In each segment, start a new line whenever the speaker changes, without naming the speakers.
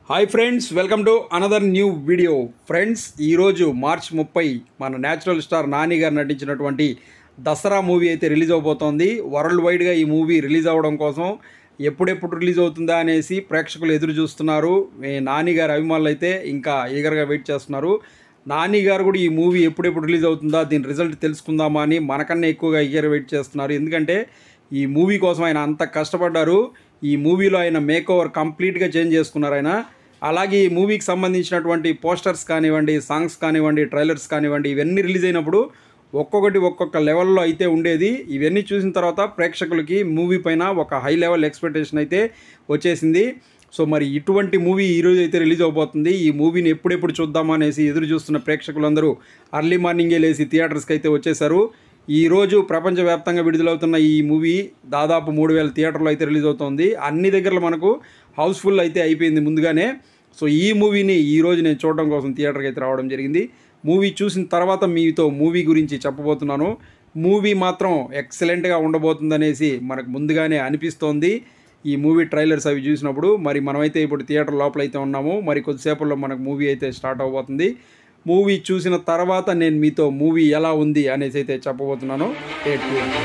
Hi friends welcome to another new video friends ఈరోజు March ముప్పై మన న్యాచురల్ స్టార్ నాని గారు నటించినటువంటి దసరా మూవీ అయితే రిలీజ్ అవబోతోంది వరల్డ్ వైడ్గా ఈ మూవీ రిలీజ్ అవ్వడం కోసం ఎప్పుడెప్పుడు రిలీజ్ అవుతుందా అనేసి ప్రేక్షకులు ఎదురు చూస్తున్నారు మీ నాని గారి అభిమానులు అయితే ఇంకా ఈగర్గా వెయిట్ చేస్తున్నారు నాని గారు కూడా ఈ మూవీ ఎప్పుడెప్పుడు రిలీజ్ అవుతుందా దీని రిజల్ట్ తెలుసుకుందామా అని మనకన్నా ఎక్కువగా ఈగర్ వెయిట్ చేస్తున్నారు ఎందుకంటే ఈ మూవీ కోసం ఆయన అంత కష్టపడ్డారు ఈ మూవీలో ఆయన మేక్ ఓవర్ కంప్లీట్గా చేంజ్ చేసుకున్నారు ఆయన అలాగే ఈ మూవీకి సంబంధించినటువంటి పోస్టర్స్ కానివ్వండి సాంగ్స్ కానివ్వండి ట్రైలర్స్ కానివ్వండి ఇవన్నీ రిలీజ్ అయినప్పుడు ఒక్కొక్కటి ఒక్కొక్క లెవెల్లో అయితే ఉండేది ఇవన్నీ చూసిన తర్వాత ప్రేక్షకులకి మూవీ పైన ఒక హై లెవెల్ ఎక్స్పెక్టేషన్ అయితే వచ్చేసింది సో మరి ఇటువంటి మూవీ ఈరోజు అయితే రిలీజ్ అవబోతుంది ఈ మూవీని ఎప్పుడెప్పుడు చూద్దామా అనేసి ఎదురు చూస్తున్న ప్రేక్షకులందరూ అర్లీ మార్నింగే లేసి థియేటర్స్కి అయితే వచ్చేసారు ఈరోజు ప్రపంచవ్యాప్తంగా విడుదలవుతున్న ఈ మూవీ దాదాపు మూడు వేల థియేటర్లో అయితే రిలీజ్ అవుతుంది అన్ని దగ్గరలో మనకు హౌస్ఫుల్ అయితే అయిపోయింది ముందుగానే సో ఈ మూవీని ఈరోజు నేను చూడడం కోసం థియేటర్కి అయితే రావడం జరిగింది మూవీ చూసిన తర్వాత మీతో మూవీ గురించి చెప్పబోతున్నాను మూవీ మాత్రం ఎక్సలెంట్గా ఉండబోతుందనేసి మనకు ముందుగానే అనిపిస్తోంది ఈ మూవీ ట్రైలర్స్ అవి చూసినప్పుడు మరి మనమైతే ఇప్పుడు థియేటర్ లోపల అయితే ఉన్నాము మరి కొద్దిసేపట్లో మనకు మూవీ అయితే స్టార్ట్ అవబోతుంది మూవీ చూసిన తర్వాత నేను మీతో మూవీ ఎలా ఉంది అనేసి అయితే చెప్పబోతున్నాను Stay tuned.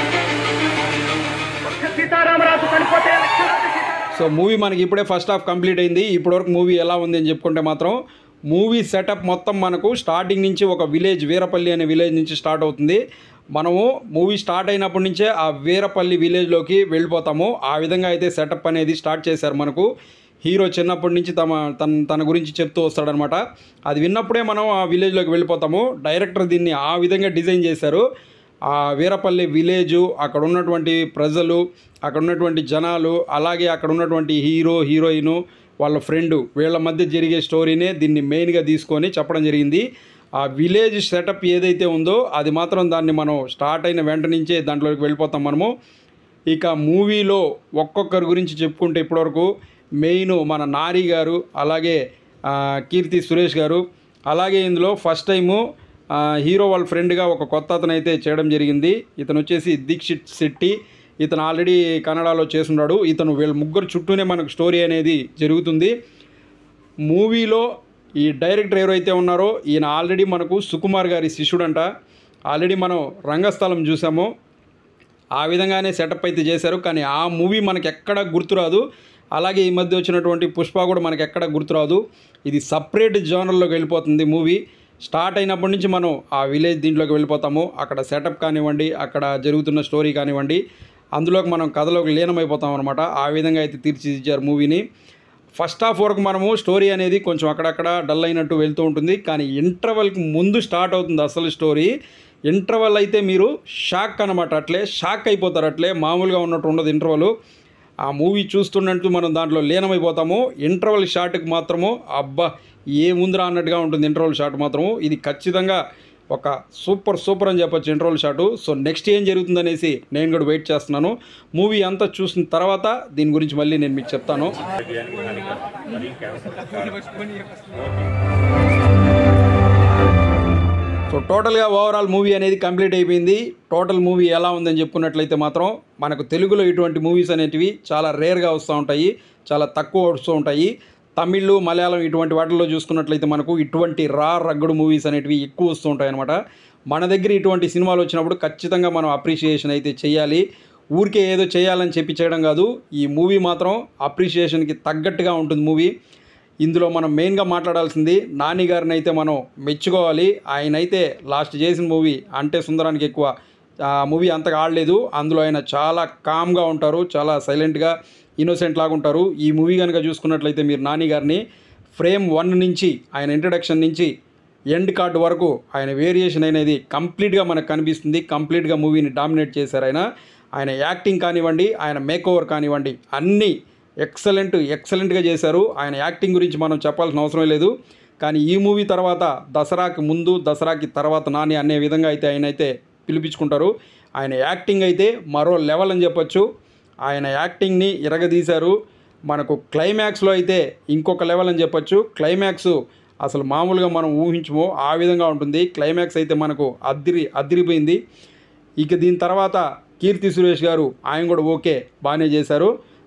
సీతారామరాజు చనిపోతే
సో మూవీ మనకి ఇప్పుడే ఫస్ట్ హాఫ్ కంప్లీట్ అయింది ఇప్పటివరకు మూవీ ఎలా ఉంది అని చెప్పుకుంటే మాత్రం మూవీ సెటప్ మొత్తం మనకు స్టార్టింగ్ నుంచి ఒక విలేజ్ వీరపల్లి అనే విలేజ్ నుంచి స్టార్ట్ అవుతుంది మనము మూవీ స్టార్ట్ అయినప్పటి నుంచే ఆ వీరపల్లి విలేజ్లోకి వెళ్ళిపోతాము ఆ విధంగా అయితే సెటప్ అనేది స్టార్ట్ చేశారు మనకు హీరో చిన్నప్పటి నుంచి తమ తన తన గురించి చెప్తూ వస్తాడనమాట అది విన్నప్పుడే మనం ఆ విలేజ్లోకి వెళ్ళిపోతాము డైరెక్టర్ దీన్ని ఆ విధంగా డిజైన్ చేశారు ఆ వీరపల్లి విలేజు అక్కడ ఉన్నటువంటి ప్రజలు అక్కడ ఉన్నటువంటి జనాలు అలాగే అక్కడ ఉన్నటువంటి హీరో హీరోయిన్ వాళ్ళ ఫ్రెండ్ వీళ్ళ మధ్య జరిగే స్టోరీనే దీన్ని మెయిన్గా తీసుకొని చెప్పడం జరిగింది ఆ విలేజ్ సెటప్ ఏదైతే ఉందో అది మాత్రం దాన్ని మనం స్టార్ట్ అయిన వెంట నుంచే దాంట్లోకి వెళ్ళిపోతాం మనము ఇక మూవీలో ఒక్కొక్కరి గురించి చెప్పుకుంటే ఇప్పటివరకు మెయిన్ మన నారి గారు అలాగే ఆ, కీర్తి సురేష్ గారు అలాగే ఇందులో ఫస్ట్ టైము ఆ, హీరో వాళ్ళ ఫ్రెండ్గా ఒక కొత్త అతను అయితే చేయడం జరిగింది ఇతను వచ్చేసి దీక్షిత్ శెట్టి ఇతను ఆల్రెడీ కన్నడలో చేసున్నాడు ఇతను వీళ్ళ ముగ్గురు చుట్టూనే మనకు స్టోరీ అనేది జరుగుతుంది మూవీలో ఈ డైరెక్టర్ ఎవరైతే ఉన్నారో ఈయన ఆల్రెడీ మనకు సుకుమార్ గారి శిష్యుడంట ఆల్రెడీ మనం రంగస్థలం చూసాము ఆ విధంగానే సెటప్ అయితే చేశారు కానీ ఆ మూవీ మనకి ఎక్కడ గుర్తురాదు అలాగే ఈ మధ్య వచ్చినటువంటి పుష్ప కూడా మనకి ఎక్కడ గుర్తురాదు ఇది సపరేట్ జోనర్లోకి వెళ్ళిపోతుంది మూవీ స్టార్ట్ అయినప్పటి నుంచి మనం ఆ విలేజ్ దీంట్లోకి వెళ్ళిపోతాము అక్కడ సెటప్ కానివ్వండి అక్కడ జరుగుతున్న స్టోరీ కానివ్వండి అందులోకి మనం కథలోకి లీనమైపోతాం అనమాట ఆ విధంగా అయితే తీర్చిదిద్దారు మూవీని ఫస్ట్ హాఫ్ వరకు మనము స్టోరీ అనేది కొంచెం అక్కడక్కడ డల్ అయినట్టు వెళ్తూ ఉంటుంది కానీ ఇంటర్వెల్కి ముందు స్టార్ట్ అవుతుంది అసలు స్టోరీ ఇంటర్వెల్ అయితే మీరు షాక్ అనమాట అట్లే షాక్ అయిపోతారు అట్లే మామూలుగా ఉన్నట్టు ఉండదు ఇంటర్వెల్ ఆ మూవీ చూస్తున్నట్టు మనం దాంట్లో లీనమైపోతాము ఇంటర్వెల్ షాట్కి మాత్రము అబ్బా ఏముందిరా అన్నట్టుగా ఉంటుంది ఇంటర్వెల్ షాట్ మాత్రము ఇది ఖచ్చితంగా ఒక సూపర్ సూపర్ అని చెప్పొచ్చు ఇంటర్వల్ షాటు సో నెక్స్ట్ ఏం జరుగుతుందనేసి నేను కూడా వెయిట్ చేస్తున్నాను మూవీ అంతా చూసిన తర్వాత దీని గురించి మళ్ళీ నేను మీకు చెప్తాను సో టోటల్గా ఓవరాల్ మూవీ అనేది కంప్లీట్ అయిపోయింది టోటల్ మూవీ ఎలా ఉందని చెప్పుకున్నట్లయితే మాత్రం మనకు తెలుగులో ఇటువంటి మూవీస్ అనేటివి చాలా రేర్గా వస్తూ ఉంటాయి చాలా తక్కువ వస్తూ ఉంటాయి తమిళ్ మలయాళం ఇటువంటి వాటిల్లో చూసుకున్నట్లయితే మనకు ఇటువంటి రా రగ్గుడు మూవీస్ అనేటివి ఎక్కువ వస్తూ ఉంటాయి అనమాట మన దగ్గర ఇటువంటి సినిమాలు వచ్చినప్పుడు ఖచ్చితంగా మనం అప్రిషియేషన్ అయితే చేయాలి ఊరికే ఏదో చేయాలని చెప్పి చేయడం కాదు ఈ మూవీ మాత్రం అప్రిషియేషన్కి తగ్గట్టుగా ఉంటుంది మూవీ ఇందులో మనం మెయిన్గా మాట్లాడాల్సింది నాని గారిని అయితే మనం మెచ్చుకోవాలి ఆయన అయితే లాస్ట్ చేసిన మూవీ అంటే సుందరానికి ఎక్కువ ఆ మూవీ అంతగా ఆడలేదు అందులో ఆయన చాలా కామ్గా ఉంటారు చాలా సైలెంట్గా ఇన్నోసెంట్ లాగా ఉంటారు ఈ మూవీ కనుక చూసుకున్నట్లయితే మీరు నాని గారిని ఫ్రేమ్ వన్ నుంచి ఆయన ఇంట్రడక్షన్ నుంచి ఎండ్ కార్డ్ వరకు ఆయన వేరియేషన్ అనేది కంప్లీట్గా మనకు కనిపిస్తుంది కంప్లీట్గా మూవీని డామినేట్ చేశారు ఆయన ఆయన యాక్టింగ్ కానివ్వండి ఆయన మేక్ ఓవర్ కానివ్వండి అన్నీ ఎక్సలెంట్ ఎక్సలెంట్గా చేశారు ఆయన యాక్టింగ్ గురించి మనం చెప్పాల్సిన అవసరం లేదు కానీ ఈ మూవీ తర్వాత దసరాకి ముందు దసరాకి తర్వాత నాని అనే విధంగా అయితే ఆయన అయితే పిలిపించుకుంటారు ఆయన యాక్టింగ్ అయితే మరో లెవెల్ అని చెప్పొచ్చు ఆయన యాక్టింగ్ని ఇరగదీశారు మనకు క్లైమాక్స్లో అయితే ఇంకొక లెవెల్ అని చెప్పొచ్చు క్లైమాక్స్ అసలు మామూలుగా మనం ఊహించమో ఆ విధంగా ఉంటుంది క్లైమాక్స్ అయితే మనకు అద్దిరి అద్దిరిపోయింది ఇక దీని తర్వాత కీర్తి సురేష్ గారు ఆయన కూడా ఓకే బాగానే చేశారు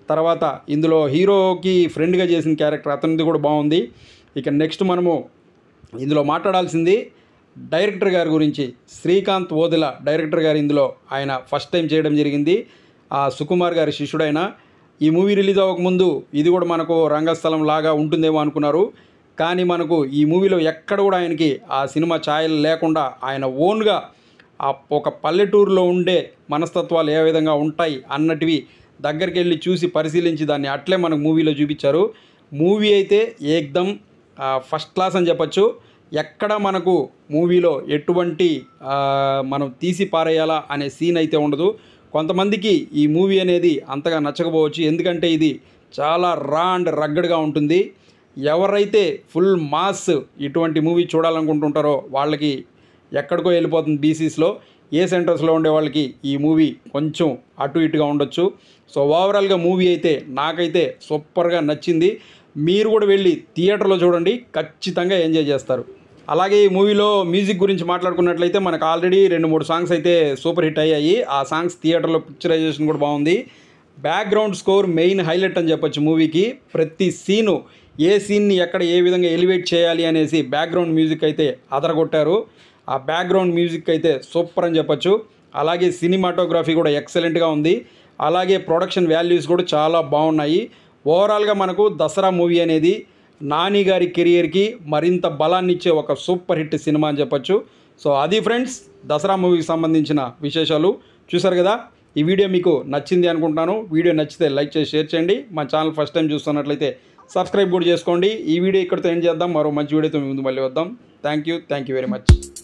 తర్వాత ఇందులో హీరోకి ఫ్రెండ్గా చేసిన క్యారెక్టర్ అతనిది కూడా బాగుంది ఇక నెక్స్ట్ మనము ఇందులో మాట్లాడాల్సింది డైరెక్టర్ గారి గురించి శ్రీకాంత్ ఓదెల డైరెక్టర్ గారు ఇందులో ఆయన ఫస్ట్ టైం చేయడం జరిగింది ఆ సుకుమార్ గారి శిష్యుడైన ఈ మూవీ రిలీజ్ అవ్వకముందు ఇది కూడా మనకు రంగస్థలం లాగా ఉంటుందేమో అనుకున్నారు కానీ మనకు ఈ మూవీలో ఎక్కడ కూడా ఆయనకి ఆ సినిమా ఛాయలు లేకుండా ఆయన ఓన్గా ఆ ఒక పల్లెటూరులో ఉండే మనస్తత్వాలు ఏ విధంగా ఉంటాయి అన్నటివి దగ్గరికి వెళ్ళి చూసి పరిశీలించి దాన్ని అట్లే మనకు మూవీలో చూపించారు మూవీ అయితే ఏకదం ఆ, ఫస్ట్ క్లాస్ అని చెప్పచ్చు ఎక్కడ మనకు మూవీలో ఎటువంటి ఆ, మనం తీసి పారేయాలా అనే సీన్ అయితే ఉండదు కొంతమందికి ఈ మూవీ అనేది అంతగా నచ్చకపోవచ్చు ఎందుకంటే ఇది చాలా రా అండ్ రగ్గడ్గా ఉంటుంది ఎవరైతే ఫుల్ మాస్ ఇటువంటి మూవీ చూడాలనుకుంటుంటారో వాళ్ళకి ఎక్కడికో వెళ్ళిపోతుంది బీసీస్లో ఏ సెంటర్స్లో ఉండే వాళ్ళకి ఈ మూవీ కొంచెం అటు ఇటుగా ఉండొచ్చు సో ఓవరాల్గా మూవీ అయితే నాకైతే సూపర్గా నచ్చింది మీరు కూడా వెళ్ళి థియేటర్లో చూడండి ఖచ్చితంగా ఎంజాయ్ చేస్తారు అలాగే ఈ మూవీలో మ్యూజిక్ గురించి మాట్లాడుకున్నట్లయితే మనకు ఆల్రెడీ రెండు మూడు సాంగ్స్ అయితే సూపర్ హిట్ అయ్యాయి ఆ సాంగ్స్ థియేటర్లో పిక్చరైజేషన్ కూడా బాగుంది బ్యాక్గ్రౌండ్ స్కోర్ మెయిన్ హైలైట్ అని చెప్పొచ్చు మూవీకి ప్రతి సీను ఏ సీన్ని ఎక్కడ ఏ విధంగా ఎలివేట్ చేయాలి అనేసి బ్యాక్గ్రౌండ్ మ్యూజిక్ అయితే అదరగొట్టారు ఆ బ్యాక్గ్రౌండ్ మ్యూజిక్ అయితే సూపర్ అని చెప్పొచ్చు అలాగే సినిమాటోగ్రఫీ కూడా ఎక్సలెంట్గా ఉంది అలాగే ప్రొడక్షన్ వాల్యూస్ కూడా చాలా బాగున్నాయి ఓవరాల్గా మనకు దసరా మూవీ అనేది నాని గారి కెరియర్కి మరింత బలాన్ని ఇచ్చే ఒక సూపర్ హిట్ సినిమా అని చెప్పొచ్చు సో అది ఫ్రెండ్స్ దసరా మూవీకి సంబంధించిన విశేషాలు చూసారు కదా ఈ వీడియో మీకు నచ్చింది అనుకుంటున్నాను వీడియో నచ్చితే లైక్ చేసి షేర్ చేయండి మా ఛానల్ ఫస్ట్ టైం చూస్తున్నట్లయితే సబ్స్క్రైబ్ కూడా చేసుకోండి ఈ వీడియో ఇక్కడితో ఎండ్ చేద్దాం మరో మంచి వీడియోతో మీ ముందు మళ్ళీ వద్దాం thank you thank you very much